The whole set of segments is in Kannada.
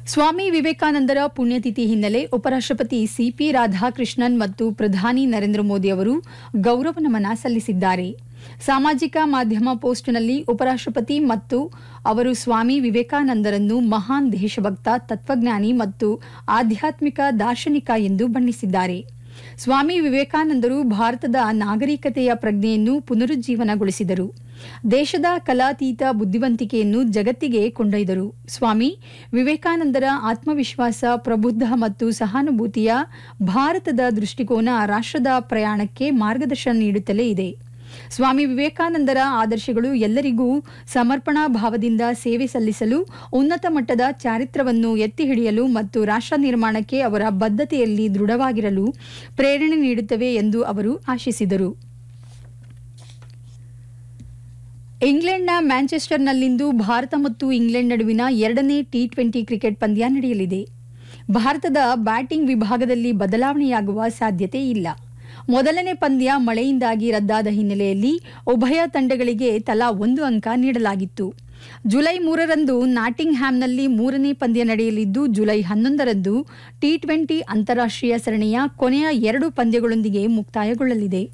ಸ್ವಾಮಿ ವಿವೇಕಾನಂದರ ಪುಣ್ಯತಿಥಿ ಹಿನ್ನೆಲೆ ಉಪರಾಷ್ಟ್ರಪತಿ ಸಿಪಿ ರಾಧಾಕೃಷ್ಣನ್ ಮತ್ತು ಪ್ರಧಾನಿ ನರೇಂದ್ರ ಮೋದಿ ಅವರು ಗೌರವ ನಮನ ಸಲ್ಲಿಸಿದ್ದಾರೆ ಸಾಮಾಜಿಕ ಮಾಧ್ಯಮ ಪೋಸ್ಟ್ನಲ್ಲಿ ಉಪರಾಷ್ಟ್ರಪತಿ ಮತ್ತು ಅವರು ಸ್ವಾಮಿ ವಿವೇಕಾನಂದರನ್ನು ಮಹಾನ್ ದೇಶಭಕ್ತ ತತ್ವಜ್ಞಾನಿ ಮತ್ತು ಆಧ್ಯಾತ್ಮಿಕ ದಾರ್ಶನಿಕ ಎಂದು ಬಣ್ಣಿಸಿದ್ದಾರೆ ಸ್ವಾಮಿ ವಿವೇಕಾನಂದರು ಭಾರತದ ನಾಗರಿಕತೆಯ ಪ್ರಜ್ಞೆಯನ್ನು ಪುನರುಜ್ಜೀವನಗೊಳಿಸಿದರು ದೇಶದ ಕಲಾತೀತ ಬುದ್ಧಿವಂತಿಕೆಯನ್ನು ಜಗತ್ತಿಗೆ ಕೊಂಡೊಯ್ದರು ಸ್ವಾಮಿ ವಿವೇಕಾನಂದರ ಆತ್ಮವಿಶ್ವಾಸ ಪ್ರಬುದ್ಧ ಮತ್ತು ಸಹಾನುಭೂತಿಯ ಭಾರತದ ದೃಷ್ಟಿಕೋನ ರಾಷ್ಟ್ರದ ಪ್ರಯಾಣಕ್ಕೆ ಮಾರ್ಗದರ್ಶನ ನೀಡುತ್ತಲೇ ಇದೆ ಸ್ವಾಮಿ ವಿವೇಕಾನಂದರ ಆದರ್ಶಗಳು ಎಲ್ಲರಿಗೂ ಸಮರ್ಪಣಾ ಭಾವದಿಂದ ಸೇವೆ ಸಲ್ಲಿಸಲು ಉನ್ನತ ಮಟ್ಟದ ಚಾರಿತ್ರವನ್ನು ಎತ್ತಿ ಹಿಡಿಯಲು ಮತ್ತು ರಾಷ್ಟ್ರ ನಿರ್ಮಾಣಕ್ಕೆ ಅವರ ಬದ್ಧತೆಯಲ್ಲಿ ದೃಢವಾಗಿರಲು ಪ್ರೇರಣೆ ನೀಡುತ್ತವೆ ಎಂದು ಅವರು ಆಶಿಸಿದರು ಇಂಗ್ಲೆಂಡ್ನ ಮ್ಯಾಂಚೆಸ್ಟರ್ನಲ್ಲಿಂದು ಭಾರತ ಮತ್ತು ಇಂಗ್ಲೆಂಡ್ ನಡುವಿನ ಎರಡನೇ ಟಿ ಟ್ವೆಂಟಿ ಕ್ರಿಕೆಟ್ ಪಂದ್ಯ ನಡೆಯಲಿದೆ ಭಾರತದ ಬ್ಯಾಟಿಂಗ್ ವಿಭಾಗದಲ್ಲಿ ಬದಲಾವಣೆಯಾಗುವ ಸಾಧ್ಯತೆ ಇಲ್ಲ ಮೊದಲನೇ ಪಂದ್ಯ ಮಳೆಯಿಂದಾಗಿ ರದ್ದಾದ ಹಿನ್ನೆಲೆಯಲ್ಲಿ ಉಭಯ ತಂಡಗಳಿಗೆ ತಲಾ ಒಂದು ಅಂಕ ನೀಡಲಾಗಿತ್ತು ಜುಲೈ ಮೂರರಂದು ನಾಟಿಂಗ್ ಹ್ಯಾಮ್ನಲ್ಲಿ ಮೂರನೇ ಪಂದ್ಯ ನಡೆಯಲಿದ್ದು ಜುಲೈ ಹನ್ನೊಂದರಂದು ಟಿ ಟ್ವೆಂಟಿ ಅಂತಾರಾಷ್ಟ್ರೀಯ ಸರಣಿಯ ಕೊನೆಯ ಎರಡು ಪಂದ್ಯಗಳೊಂದಿಗೆ ಮುಕ್ತಾಯಗೊಳ್ಳಲಿದೆ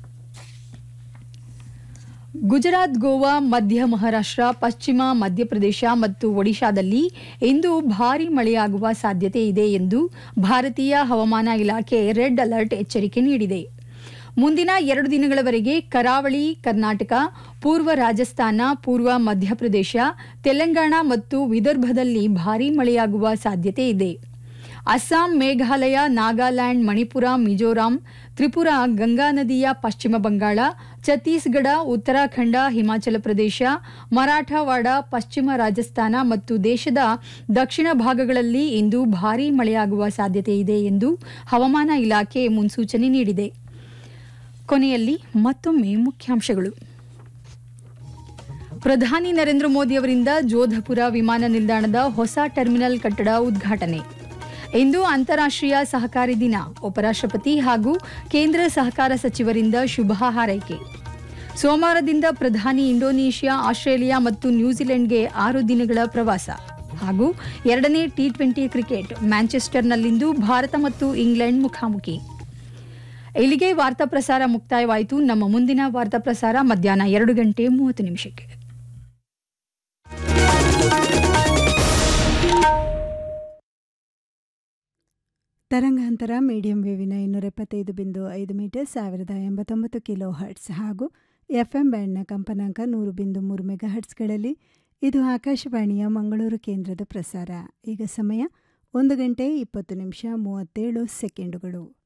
ಗುಜರಾತ್ ಗೋವಾ ಮಧ್ಯ ಮಹಾರಾಷ್ಟ್ರ ಪಶ್ಚಿಮ ಮಧ್ಯಪ್ರದೇಶ ಮತ್ತು ಒಡಿಶಾದಲ್ಲಿ ಇಂದು ಭಾರೀ ಮಳೆಯಾಗುವ ಸಾಧ್ಯತೆ ಇದೆ ಎಂದು ಭಾರತೀಯ ಹವಾಮಾನ ಇಲಾಖೆ ರೆಡ್ ಅಲರ್ಟ್ ಎಚ್ಚರಿಕೆ ನೀಡಿದೆ ಮುಂದಿನ ಎರಡು ದಿನಗಳವರೆಗೆ ಕರಾವಳಿ ಕರ್ನಾಟಕ ಪೂರ್ವ ರಾಜಸ್ಥಾನ ಪೂರ್ವ ಮಧ್ಯಪ್ರದೇಶ ತೆಲಂಗಾಣ ಮತ್ತು ವಿದರ್ಭದಲ್ಲಿ ಭಾರೀ ಮಳೆಯಾಗುವ ಸಾಧ್ಯತೆ ಇದೆ ಅಸ್ಸಾಂ ಮೇಘಾಲಯ ನಾಗಾಲ್ಯಾಂಡ್ ಮಣಿಪುರ ಮಿಜೋರಾಂ ತ್ರಿಪುರಾ ಗಂಗಾ ನದಿಯ ಪಶ್ಚಿಮ ಬಂಗಾಳ ಛತ್ತೀಸ್ಗಢ ಉತ್ತರಾಖಂಡ ಹಿಮಾಚಲ ಪ್ರದೇಶ ಮರಾಠವಾಡ ಪಶ್ಚಿಮ ರಾಜಸ್ಥಾನ ಮತ್ತು ದೇಶದ ದಕ್ಷಿಣ ಭಾಗಗಳಲ್ಲಿ ಇಂದು ಭಾರೀ ಮಳೆಯಾಗುವ ಸಾಧ್ಯತೆ ಇದೆ ಎಂದು ಹವಾಮಾನ ಇಲಾಖೆ ಮುನ್ಸೂಚನೆ ನೀಡಿದೆ ಕೊನೆಯಲ್ಲಿ ಮತ್ತೊಮ್ಮೆ ಮುಖ್ಯಾಂಶಗಳು ಪ್ರಧಾನಿ ನರೇಂದ್ರ ಮೋದಿ ಅವರಿಂದ ಜೋಧಪುರ ವಿಮಾನ ನಿಲ್ದಾಣದ ಹೊಸ ಟರ್ಮಿನಲ್ ಕಟ್ಟಡ ಉದ್ಘಾಟನೆ ಇಂದು ಅಂತಾರಾಷ್ಟ್ರೀಯ ಸಹಕಾರಿ ದಿನ ಉಪರಾಷ್ಟ್ರಪತಿ ಹಾಗೂ ಕೇಂದ್ರ ಸಹಕಾರ ಸಚಿವರಿಂದ ಶುಭ ಹಾರೈಕೆ ಸೋಮವಾರದಿಂದ ಪ್ರಧಾನಿ ಇಂಡೋನೇಷ್ಯಾ ಆಸ್ಟ್ರೇಲಿಯಾ ಮತ್ತು ನ್ಯೂಜಿಲೆಂಡ್ಗೆ ಆರು ದಿನಗಳ ಪ್ರವಾಸ ಹಾಗೂ ಎರಡನೇ ಟಿ ಟ್ವೆಂಟಿ ಕ್ರಿಕೆಟ್ ಮ್ಯಾಂಚೆಸ್ಟರ್ನಲ್ಲಿಂದು ಭಾರತ ಮತ್ತು ಇಂಗ್ಲೆಂಡ್ ಮುಖಾಮುಖಿ ಇಲ್ಲಿಗೆ ವಾರ್ತಾ ಪ್ರಸಾರ ಮುಕ್ತಾಯವಾಯಿತು ನಮ್ಮ ಮುಂದಿನ ವಾರ್ತಾ ಪ್ರಸಾರ ಮಧ್ಯಾಹ್ನ ಎರಡು ಗಂಟೆ ಮೂವತ್ತು ನಿಮಿಷಕ್ಕೆ ತರಂಗಾಂತರ ಮೀಡಿಯಂ ವೇವಿನ ಇನ್ನೂರ ಎಪ್ಪತ್ತೈದು ಬಿಂದು ಐದು ಮೀಟರ್ ಸಾವಿರದ ಎಂಬತ್ತೊಂಬತ್ತು ಕಿಲೋ ಹರ್ಟ್ಸ್ ಹಾಗೂ ಎಫ್ಎಂ ಬ್ಯಾಂಡ್ನ ಕಂಪನಾಂಕ ನೂರು ಬಿಂದು ಮೂರು ಮೆಗಾ ಹರ್ಟ್ಸ್ಗಳಲ್ಲಿ ಇದು ಆಕಾಶವಾಣಿಯ ಮಂಗಳೂರು ಕೇಂದ್ರದ ಪ್ರಸಾರ ಈಗ ಸಮಯ ಒಂದು ಗಂಟೆ ಇಪ್ಪತ್ತು ನಿಮಿಷ ಮೂವತ್ತೇಳು ಸೆಕೆಂಡುಗಳು